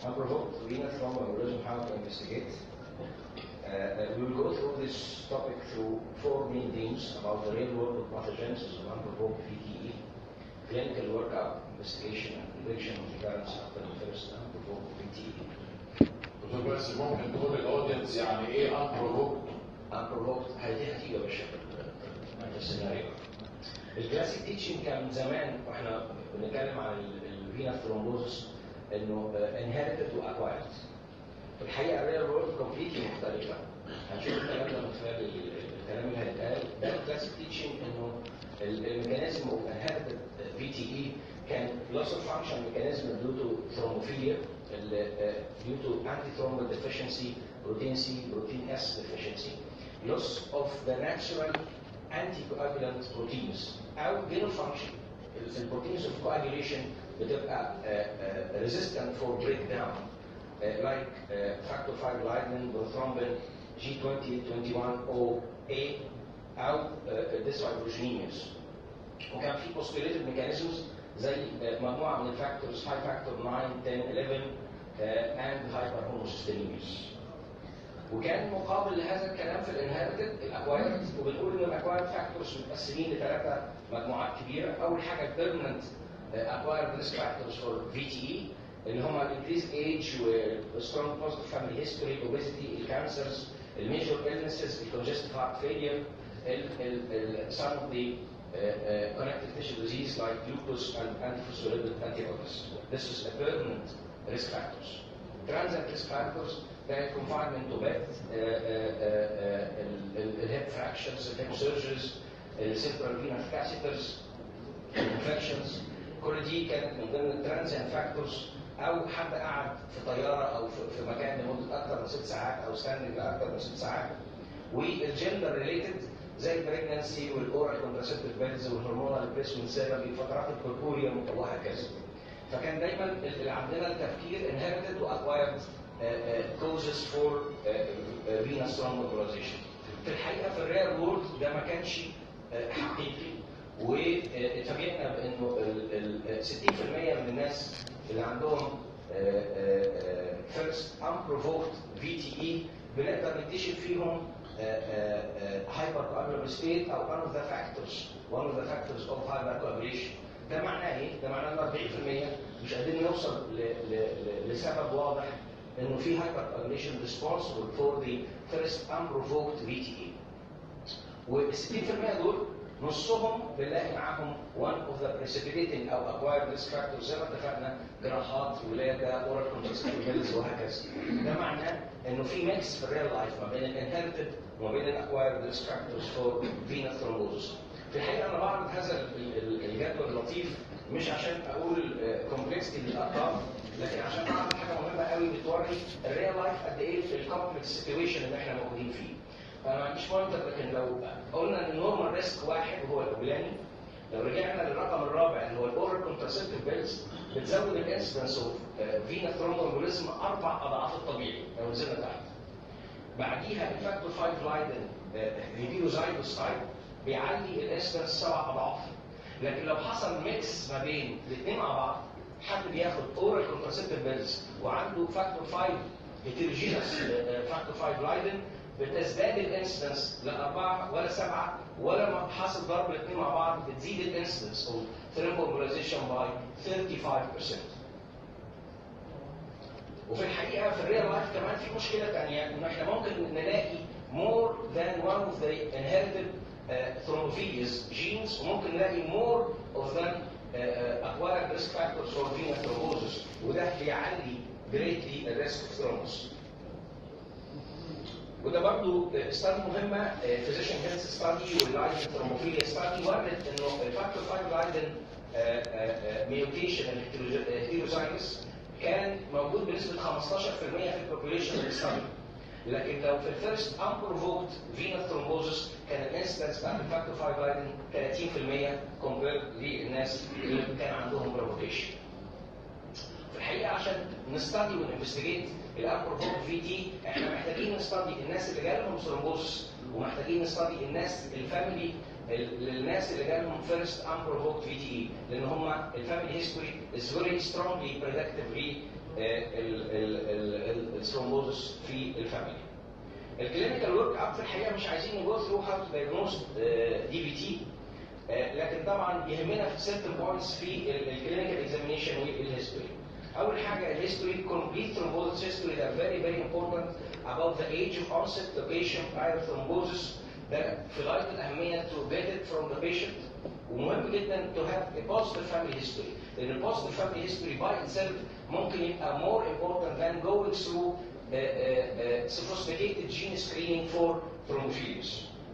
unprovoked venous thromboembolism, how to investigate. Uh, uh, we will go through this topic through four main themes about the real world of pathogenesis of unprovoked VTE, clinical workup, investigation, and prediction of recurrence after the first unprovoked VTE. دكتور بس ممكن تقول للاودينس يعني ايه unprovoked unprovoked هذه هتيجي يا باشا في السيناريو. الكلاسيك تيتشنج كان من زمان واحنا بنتكلم عن الفينا ثرومبوزس انه انهيرتد واكوايرد. في الحقيقه الريال وورلد كومبليتلي مختلفه. هنشوف الكلام ده من خلال الكلام اللي هيتقال ده الكلاسيك تيتشنج انه الميكانيزم اوف انهيرتد في تي اي كان loss of function mechanism due to thrombophilia due to antithrombal deficiency protein C protein S deficiency loss of the natural anticoagulant proteins او gain of function البروتينز of coagulation بتبقى uh, uh, resistant for breakdown uh, like uh, factor 5 lignin prothrombin G2021OA او uh, dysfibrogenias وكان في postulated mechanisms زي uh, مجموعه من الفاكتورز high factor 9 10 11 uh, and hyperhomocysteinemias وكان مقابل لهذا الكلام في الانهيرتد الاكوايرد وبنقول ان الاكوايرد فاكتورز متقسمين لثلاثه مجموعات كبيره اول حاجه البيرمننت اكوايرد ريسك فاكتورز فور في تي اي اللي هم الانكريز ايج وسترونج بوزيتيف فاميلي هيستوري اوبيزيتي الكانسرز الميجور illnesses الكونجستيف هارت فيلير some of the uh, uh, connective tissue disease like lupus and antiphospholipid antibodies. This is a permanent risk factors. Transient risk factors that confinement to bed, الهيب fractures, الهيب surgeries, السيبرال venous catheters, infections كل دي كانت من ضمن الترانزيانت فاكتورز او حد قعد في طياره او في مكان لمده اكثر من ست ساعات او ستاندنج لاكثر من ست ساعات والجندر ريليتد زي البريجنسي والاورال كونتراسيبتيف بيلز والهرمونال ريبليسمنت ثيرابي فترات الكوربوريوم وهكذا. فكان دايما اللي عندنا التفكير انهيرتد واكوايرد كوزز فور فينس thromboembolization. في الحقيقه في الريال وورلد ده ما كانش حقيقي واتفاجئنا بانه 60% من الناس اللي عندهم فيرست unprovoked في تي اي بنقدر نكتشف فيهم hypercoagulable state او one of the factors one of the factors of hypercoagulation ده معناه ايه؟ ده معناه ان 40% مش قادرين نوصل ل- ل- لسبب واضح انه في hypercoagulation responsible for the first unprovoked VTE وال 60% دول نصهم بنلاقي معاهم one of the precipitating او acquired risk factors زي ما اتفقنا جراحات ولاده اورال contraceptive وهكذا. ده معناه انه في ميكس في الريال لايف ما بين الانهيرتد وما بين الاكوايرد ريسك فاكتورز فور فينا ثرومبوزس. في الحقيقه انا بعرض هذا ال- ال- الجدول اللطيف مش عشان اقول كومبلكستي للارقام لكن عشان اعرض حاجه مهمه قوي بتوري الريال لايف قد ايه الكومبلكس سيتويشن اللي احنا موجودين فيه. فانا ما عنديش بوينتر لكن لو قلنا ان النورمال ريسك واحد وهو الاولاني لو رجعنا للرقم الرابع اللي هو الاورال كونتراسيبتيف بيلز بتزود الانسيدنس اوف فينا ثرومبومبوليزم اربع اضعاف الطبيعي لو نزلنا تحت. بعديها الفاكتور 5 لايدن هيديوزايدوس تايب بيعلي الانسيدنس سبع اضعاف. لكن لو حصل ميكس ما بين الاثنين مع بعض حد بياخد اورال كونتراسيبتيف بيلز وعنده فاكتور 5 هيتروجينس فاكتور 5 لايدن بتزداد الانسيدنس لا أربعة ولا سبعة ولا ما حصل ضرب الاثنين مع بعض بتزيد الانسيدنس او ثرومبومبوليزيشن باي 35% وفي الحقيقه في الريال لايف كمان في مشكله ثانيه ان احنا ممكن نلاقي more than one of the inherited uh, thrombophilias genes وممكن نلاقي more of them uh, uh, acquired risk factors for venous thrombosis وده بيعلي greatly the risk of thrombosis. وده برضو استادي مهمه فيزيشن هيلث ستادي واللايدن ثروموفيليا ستادي ورت انه الفاكتور 5 لايدن ميوتيشن الهيروزاينس كان موجود بنسبه 15% في البوبوليشن الستادي لكن لو في الفيرست unprovoked venous thrombosis كان الانسيدنس بتاعت الفاكتور 5 لايدن 30% كومبير للناس اللي كان عندهم بروفوكيشن. في الحقيقه عشان نستدي ونفستيجيت الابروفوك في تي احنا محتاجين نستدي الناس اللي جالهم ثرومبوسس ومحتاجين نستدي الناس الفاميلي للناس اللي جالهم فيرست unprovoked في تي لان هم الفاميلي هيستوري is very strongly predictive الثرومبوزس في الفاميلي. الكلينيكال ورك اب في الحقيقه مش عايزين نجو ثرو هاو تو دايجنوز دي بي تي لكن طبعا يهمنا في سيرتن بوينتس في الكلينيكال اكزامينشن والهيستوري. اول حاجه الهيستوري complete thrombosis history that very very important about the age of onset the patient prior thrombosis ده في غايه الاهميه to get it from the patient ومهم جدا to have a positive family history لان ال positive family history by itself ممكن يبقى more important than going through uh, uh, uh, sophisticated gene screening for thrombophilus.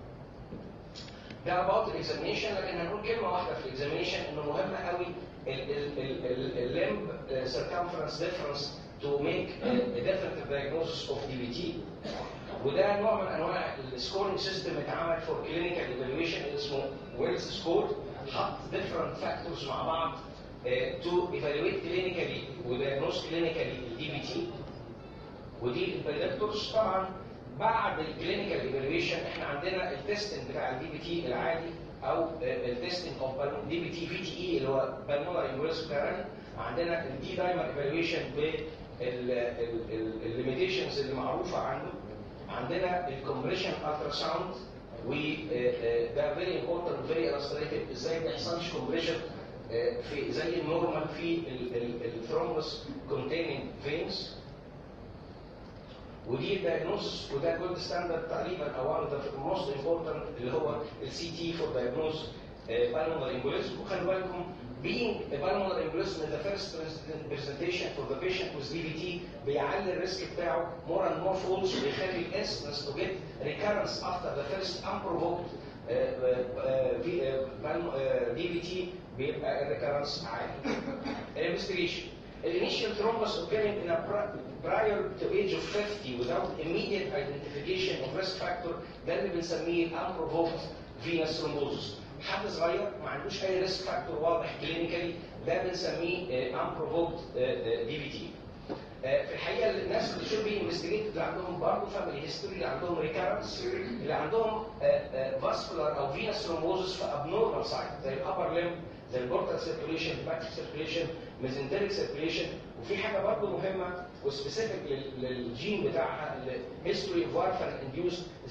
ده about الاكزامينشن لكن هنقول كلمه واحده في الاكزامينشن انه مهم قوي الليمب circumference difference to make a definitive diagnosis of DVT وده نوع من انواع السكورنج سيستم اتعمل فور كلينيكال ايفالويشن اسمه ويلز سكور حط different factors مع بعض uh, to evaluate clinically وdiagnose clinically الدي بي تي ودي البريدكتورز طبعا بعد الكلينيكال ايفالويشن احنا عندنا التستنج بتاع الدي بي تي العادي او التستنج اوف دي بي تي في تي اي اللي هو بالمونر امبولس عندنا الدي دايمر ايفالويشن بالليميتيشنز اللي معروفه عنده عندنا الكومبريشن الترا ساوند وده فيري امبورتنت فيري illustrative ازاي ما يحصلش كومبريشن في زي النورمال في الثرومبس كونتيننج فينز ودي دايجنوز وده جولد ستاندرد تقريبا او one of the most important اللي هو السي تي فور دايجنوز pulmonary embolism وخلي بالكم being a pulmonary embolism in the first presentation for the patient with DVT بيعلي الريسك بتاعه more and more folds ويخلي الانسنس to get recurrence after the first unprovoked DVT بيبقى الريكرنس عالي. Investigation initial thrombus occurring in a prior to age of 50 without immediate identification of risk factor ده اللي بنسميه unprovoked venous thrombosis. حد صغير ما عندوش اي ريسك فاكتور واضح كلينيكالي ده بنسميه unprovoked دي بي تي. في الحقيقه الناس اللي شو بي انفستيجيت اللي عندهم برضه فاميلي هيستوري اللي عندهم ريكارنس اللي عندهم فاسكولار او فينس ثرومبوزس في ابنورمال سايت زي الابر ليم زي البورتال سيركوليشن الباكتيك سيركوليشن ميزنتريك سيركوليشن وفي حاجه برضه مهمه وسبيسيفيك للجين بتاعها الهيستوري اوف وارفان انديوس